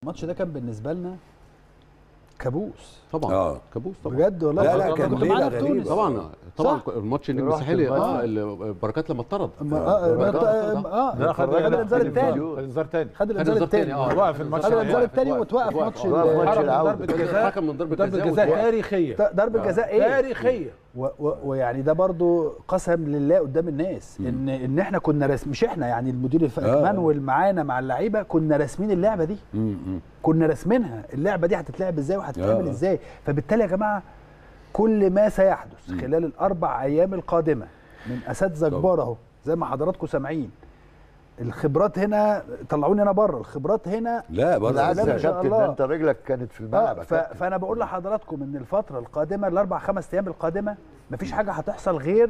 الماتش ده كان بالنسبه لنا كابوس طبعا آه. كابوس طبعا بجد والله لا، لا، كنت كان كنت ليلة معانا في غريبة. تونس طبعا طبعا صح. الماتش النجم رحت الساحلي الماتش. اه ال- بركات لما اتطرد أما- اه بركات. اه اه ده خد خد الانذار الثاني خد انذار تاني خد الانذار الإنذار التاني، الثاني آه. وقف الماتش خد الانذار وقف- الثاني وقف. وتوقف وقف. ماتش وقف ال- ماتش حرم من العودة. ضربة جزاء حكم من ضربه ضربة جزاء جزاء وتوقف. تاريخية ضربه جزاء ايه تاريخية و- و- ويعني ده برضو قسم لله قدام الناس ان ان احنا كنا رسم مش احنا يعني المدير الف- آه. مانويل معانا مع اللعيبه كنا راسمين اللعبه دي مم، مم. كنا راسمينها اللعبه دي هتتلعب ازاي وهتتعمل آه. ازاي فبالتالي يا جماعه كل ما سيحدث خلال الاربع ايام القادمه من اساتذه طبعا. كبار اهو زي ما حضراتكم سامعين الخبرات هنا طلعوني انا بره الخبرات هنا لا برضه بالعكس لا، يا ما شاء كابتن الله. ده انت رجلك كانت في الملعب آه يا ف... كابتن. فانا بقول لحضراتكم ان الفتره القادمه الاربع خمس ايام القادمه مفيش حاجه هتحصل غير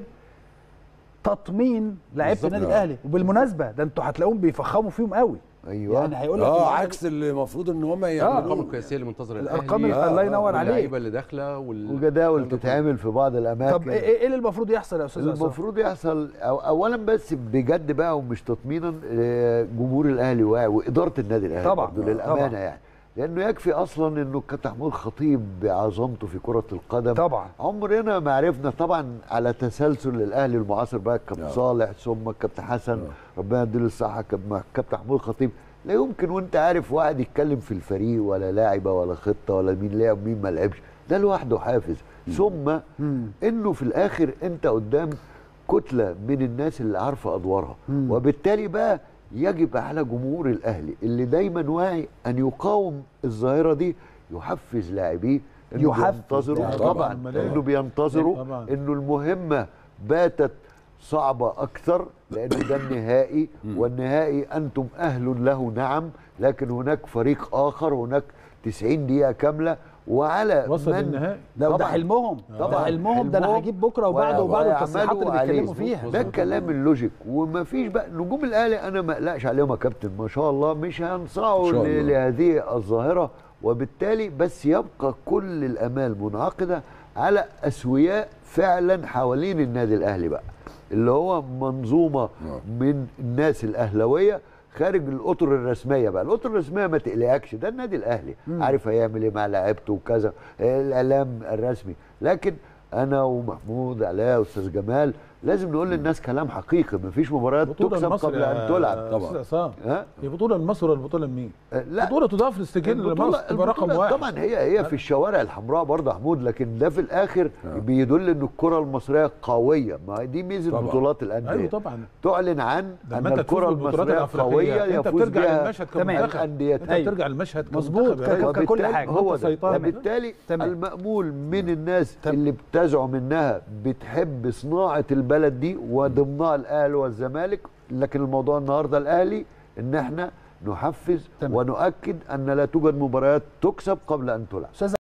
تطمين لعيبه بالظبط. النادي آه. الاهلي وبالمناسبه ده انتوا هتلاقوهم بيفخموا فيهم قوي ايوه يعني هيقول لك اه اللعيبة عكس اللي المفروض ان هم الارقام يعملوه القياسيه اللي منتظره الأرقام الأهلي، اللي- الله ينور عليك. واللعيبه اللي داخله وال... وجداول الكلام ده كله. تتعمل في بعض طب الاماكن ايه ايه اللي المفروض يحصل يا استاذ عصام؟ المفروض يحصل أو اولا بس بجد بقى ومش تطمينا آه، جمهور الاهلي واعي واداره النادي الاهلي طبعاً، برضه للامانه طبعاً. يعني لانه يكفي اصلا انه الكابتن محمود خطيب بعظمته في كره القدم طبعا عمرنا ما عرفنا طبعا على تسلسل الاهلي المعاصر بقى الكابتن آه. صالح ثم الكابتن حسن ربنا يديله الصحه كاب- كابتن محمود خطيب لا يمكن وانت عارف واحد يتكلم في الفريق ولا لاعبه ولا خطه ولا مين لعب مين ما لعبش ده لوحده حافز ثم مم. انه في الاخر انت قدام كتله من الناس اللي عارفه ادوارها مم. وبالتالي بقى يجب على جمهور الاهلي اللي دايما واعي ان يقاوم الظاهره دي يحفز لاعبيه انه يحفز بينتظروا لاعبيه. طبعا أمال إيه؟ انه بينتظروا طبعاً. انه المهمه باتت صعبة أكثر لأنه ده النهائي والنهائي أنتم أهل له نعم لكن هناك فريق آخر هناك 90 دقيقة كاملة وعلى وصل من النهائي ده ده طبعاً. حلمهم ده طبعاً. حلمهم ده انا حلمهم هجيب بكره وبعده و- وبعده التصريحات اللي ويعملوا عليه. بيتكلموا فيها ده الكلام اللوجيك وما فيش بقى نجوم الاهلي انا ما اقلقش عليهم يا كابتن ما شاء الله مش هينصاعوا إن شاء ل- الله. لهذه الظاهره وبالتالي بس يبقى كل الامال منعقده على اسوياء فعلا حوالين النادي الاهلي بقى اللي هو منظومه نعم. من الناس الاهلاويه خارج الاطر الرسميه بقى الاطر الرسميه ما تقلقكش ده النادي الاهلي عارف هيعمل ايه مع لعيبته وكذا الاعلام الرسمي لكن انا ومحمود علاء واستاذ جمال لازم نقول للناس كلام حقيقي مفيش مباريات بطولة تكسب لمصر قبل يا ان تلعب طبعاً. أستاذ عصام ها هي بطولة لمصر ولا بطولة لمين؟ أه، لا بطولة تضاف للسجل البطولة- لمصر تبقى رقم البطولة واحد طبعا هي هي في الشوارع الحمراء برضه يا محمود لكن ده في الاخر بيدل ان الكره المصريه قويه ما دي ميزه طبعاً. بطولات الانديه ايوه طبعا تعلن عن لما ان انت تفوز الكره بالبطولات المصريه الافريقيه قويه انت يفوز بترجع بها للمشهد تمام. كمنتخب الانديه انت أيوة. بترجع للمشهد مظبوط. كمنتخب يا ك- راجل. ك- كل وبالتالي حاجة. هو أنت ده سيطرة. وبالتالي تمام. المأمول من الناس اللي بتزعم انها بتحب صناعه البلد دي وضمنها الاهلي والزمالك لكن الموضوع النهارده الاهلي ان احنا نحفز تمام. ونؤكد ان لا توجد مباريات تكسب قبل ان تلعب استاذ